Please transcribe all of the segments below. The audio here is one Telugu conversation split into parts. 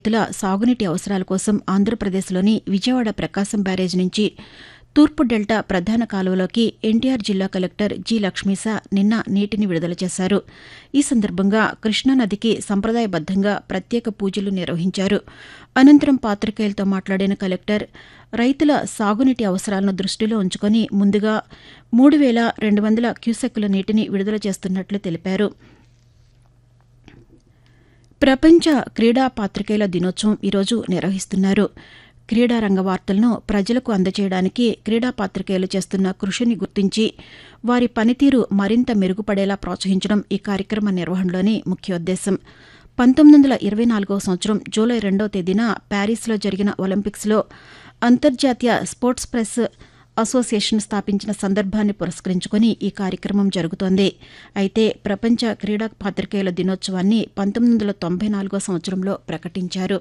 రైతుల సాగునీటి అవసరాల కోసం ఆంధ్రప్రదేశ్లోని విజయవాడ ప్రకాశం బ్యారేజ్ నుంచి తూర్పు డెల్టా ప్రధాన కాలువలోకి ఎన్టీఆర్ జిల్లా కలెక్టర్ జి లక్ష్మీస నిన్న నీటిని విడుదల చేశారు ఈ సందర్భంగా కృష్ణానదికి సంప్రదాయబద్దంగా ప్రత్యేక పూజలు నిర్వహించారు అనంతరం పాతికేయులతో మాట్లాడిన కలెక్టర్ రైతుల సాగునీటి అవసరాలను దృష్టిలో ఉంచుకుని ముందుగా మూడు వేల రెండు వందల క్యూసెక్కుల నీటిని విడుదల చేస్తున్నట్లు తెలిపారు ప్రపంచ క్రీడా పాతికేయుల దినోత్సవం ఈరోజు నిర్వహిస్తున్నారు క్రీడా రంగ వార్తలను ప్రజలకు అందజేయడానికి క్రీడా పాతికేయులు చేస్తున్న కృషిని గుర్తించి వారి పనితీరు మరింత మెరుగుపడేలా ప్రోత్సహించడం ఈ కార్యక్రమ నిర్వహణలోని ముఖ్యోద్దేశం పంతొమ్మిది వందల ఇరవై నాలుగవ సంవత్సరం జూలై రెండవ తేదీన ప్యారిస్లో జరిగిన ఒలింపిక్స్లో అంతర్జాతీయ స్పోర్ట్స్ ప్రెస్ అసోసియేషన్ స్థాపించిన సందర్భాన్ని పురస్కరించుకుని ఈ కార్యక్రమం జరుగుతోంది అయితే ప్రపంచ క్రీడా పాతికేయుల దినోత్సవాన్ని పంతొమ్మిది వందల తొంభై నాలుగో సంవత్సరంలో ప్రకటించారు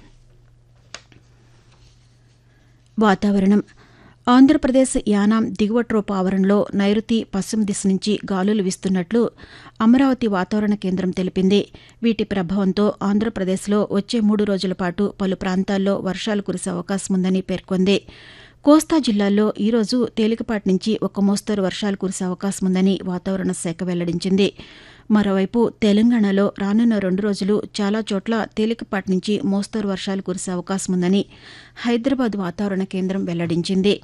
వాతావరణం ఆంధ్రప్రదేశ్ యానాం దిగువ ట్రోప్ ఆవరణలో నైరుతి పశ్చిమ దిశ నుంచి గాలులు వీస్తున్నట్లు అమరావతి వాతావరణ కేంద్రం తెలిపింది వీటి ప్రభావంతో ఆంధ్రప్రదేశ్లో వచ్చే మూడు రోజుల పాటు పలు ప్రాంతాల్లో వర్షాలు కురిసే అవకాశం ఉందని పేర్కొంది కోస్తా జిల్లాల్లో ఈరోజు తేలికపాటి నుంచి ఒక మోస్తరు వర్షాలు కురిసే అవకాశం ఉందని వాతావరణ శాఖ వెల్లడించింది మరోవైపు తెలంగాణలో రానున్న రెండు రోజులు చాలా చోట్ల తేలికపాటి నుంచి మోస్తరు వర్షాలు కురిసే అవకాశం ఉందని హైదరాబాద్ వాతావరణ కేంద్రం వెల్లడించింది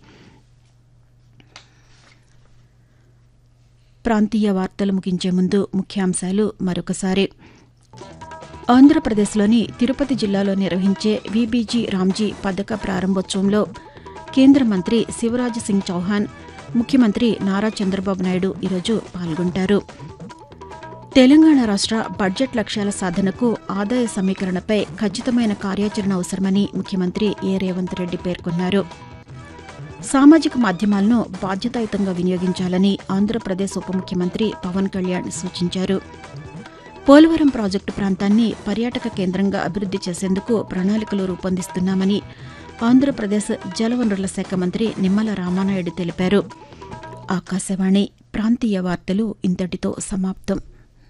ప్రాంతీయ వార్తలు ముగించే ముందు ముఖ్యాంశాలు మరొకసారి ఆంధ్రప్రదేశ్లోని తిరుపతి జిల్లాలో నిర్వహించే వీబీజీ రామ్జీ పథక ప్రారంభోత్సవంలో కేంద్ర మంత్రి శివరాజ్ సింగ్ చౌహాన్ ముఖ్యమంత్రి నారా చంద్రబాబు నాయుడు ఈరోజు పాల్గొంటారు తెలంగాణ రాష్ట బడ్జెట్ లక్ష్యాల సాధనకు ఆదాయ సమీకరణపై ఖచ్చితమైన కార్యాచరణ అవసరమని ముఖ్యమంత్రి ఏ రేవంత్ రెడ్డి పేర్కొన్నారు సామాజిక మాధ్యమాలను బాధ్యతాయుతంగా వినియోగించాలని ఆంధ్రప్రదేశ్ ఉప ముఖ్యమంత్రి పవన్ కళ్యాణ్ సూచించారు పోలవరం ప్రాజెక్టు ప్రాంతాన్ని పర్యాటక కేంద్రంగా అభివృద్ది చేసేందుకు ప్రణాళికలు రూపొందిస్తున్నామని ఆంధ్రప్రదేశ్ జలవనరుల శాఖ మంత్రి నిమ్మల రామానాయుడు తెలిపారు ఆకాశవాణి ప్రాంతీయ వార్తలు ఇంతటితో సమాప్తం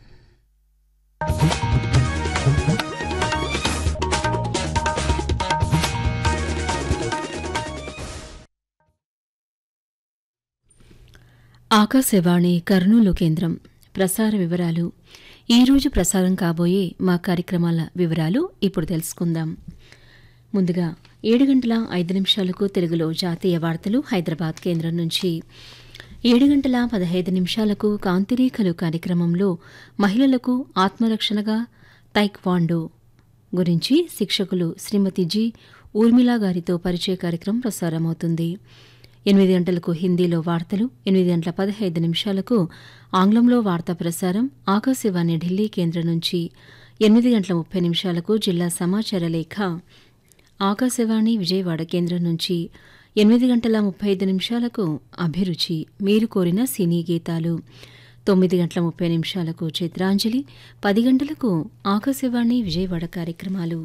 ఆకాశవాణి కర్నూలు కేంద్రం ప్రసార వివరాలు ఈరోజు ప్రసారం కాబోయే మా కార్యక్రమాల వివరాలు ఇప్పుడు తెలుసుకుందాం ముందుగా ఏడు గంటల ఐదు నిమిషాలకు తెలుగులో జాతీయ వార్తలు హైదరాబాద్ కేంద్రం నుంచి ఏడు గంటల పదహైదు నిమిషాలకు కాంతిరేఖలు కార్యక్రమంలో మహిళలకు ఆత్మరక్షణగా తైక్వాండో గురించి శిక్షకులు శ్రీమతి జి ఊర్మిళా గారితో పరిచయ కార్యక్రమం ప్రసారమవుతుంది ఎనిమిది గంటలకు హిందీలో వార్తలు ఎనిమిది గంటల పదహైదు నిమిషాలకు ఆంగ్లంలో వార్తా ప్రసారం ఆకాశవాణి ఢిల్లీ కేంద్రం నుంచి ఎనిమిది గంటల ముప్పై నిమిషాలకు జిల్లా సమాచార లేఖ ఆకాశవాణి విజయవాడ కేంద్రం నుంచి ఎనిమిది గంటల ముప్పై ఐదు నిమిషాలకు అభిరుచి మీరు కోరిన సినీ గీతాలు తొమ్మిది గంటల ముప్పై నిమిషాలకు చిత్రాంజలి పది గంటలకు ఆకాశవాణి విజయవాడ కార్యక్రమాలు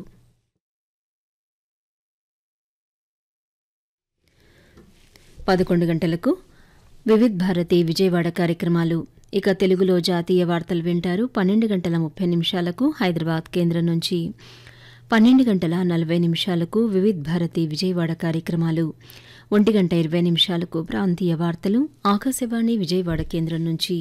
పదకొండు గంటలకు వివిధ్ భారతి విజయవాడ కార్యక్రమాలు ఇక తెలుగులో జాతీయ వార్తలు వింటారు పన్నెండు గంటల ముప్పై నిమిషాలకు హైదరాబాద్ కేంద్రం నుంచి పన్నెండు గంటల నలభై నిమిషాలకు వివిధ్ భారతి విజయవాడ కార్యక్రమాలు ఒంటి గంట ఇరవై నిమిషాలకు ప్రాంతీయ వార్తలు ఆకాశవాణి విజయవాడ కేంద్రం నుంచి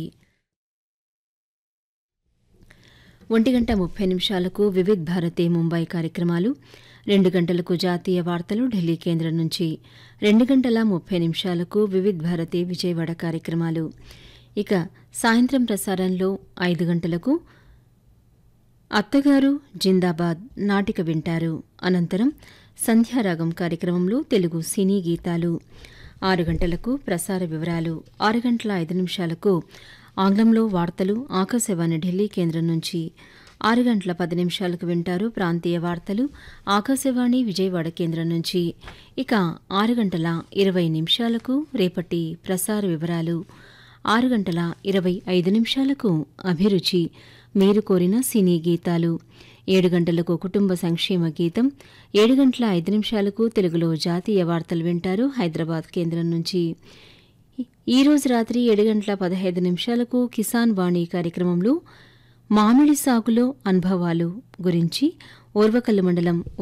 ఒంటి గంట ముప్పై నిమిషాలకు వివిధ్ భారతి ముంబై కార్యక్రమాలు రెండు గంటలకు జాతీయ వార్తలు ఢిల్లీ కేంద్రం నుంచి రెండు గంటల ముప్పై నిమిషాలకు వివిధ్ భారతి విజయవాడ కార్యక్రమాలు ఇక సాయంత్రం ప్రసారంలో ఐదు గంటలకు అత్తగారు జిందాబాద్ నాటిక వింటారు అనంతరం సంధ్యారాగం కార్యక్రమంలో తెలుగు సినీ గీతాలు ఆరు గంటలకు ప్రసార వివరాలు ఆరు గంటల ఐదు నిమిషాలకు ఆంగ్లంలో వార్తలు ఆకాశవాణి ఢిల్లీ కేంద్రం నుంచి ఆరు గంటల పది నిమిషాలకు వింటారు ప్రాంతీయ వార్తలు ఆకాశవాణి విజయవాడ కేంద్రం నుంచి ఇక ఆరు గంటల ఇరవై నిమిషాలకు రేపటి ప్రసార వివరాలు ఆరు గంటల ఇరవై ఐదు నిమిషాలకు అభిరుచి మీరు కోరిన సినీ గీతాలు ఏడు గంటలకు కుటుంబ సంక్షేమ గీతం ఏడు గంటల ఐదు నిమిషాలకు తెలుగులో జాతీయ వార్తలు వింటారు హైదరాబాద్ కేంద్రం నుంచి ఈ రోజు రాత్రి ఏడు గంటల పదహైదు నిమిషాలకు కిసాన్ వాణి కార్యక్రమంలో మామిడి సాగులో అనుభవాలు గురించి ఓర్వకల్లు మండలం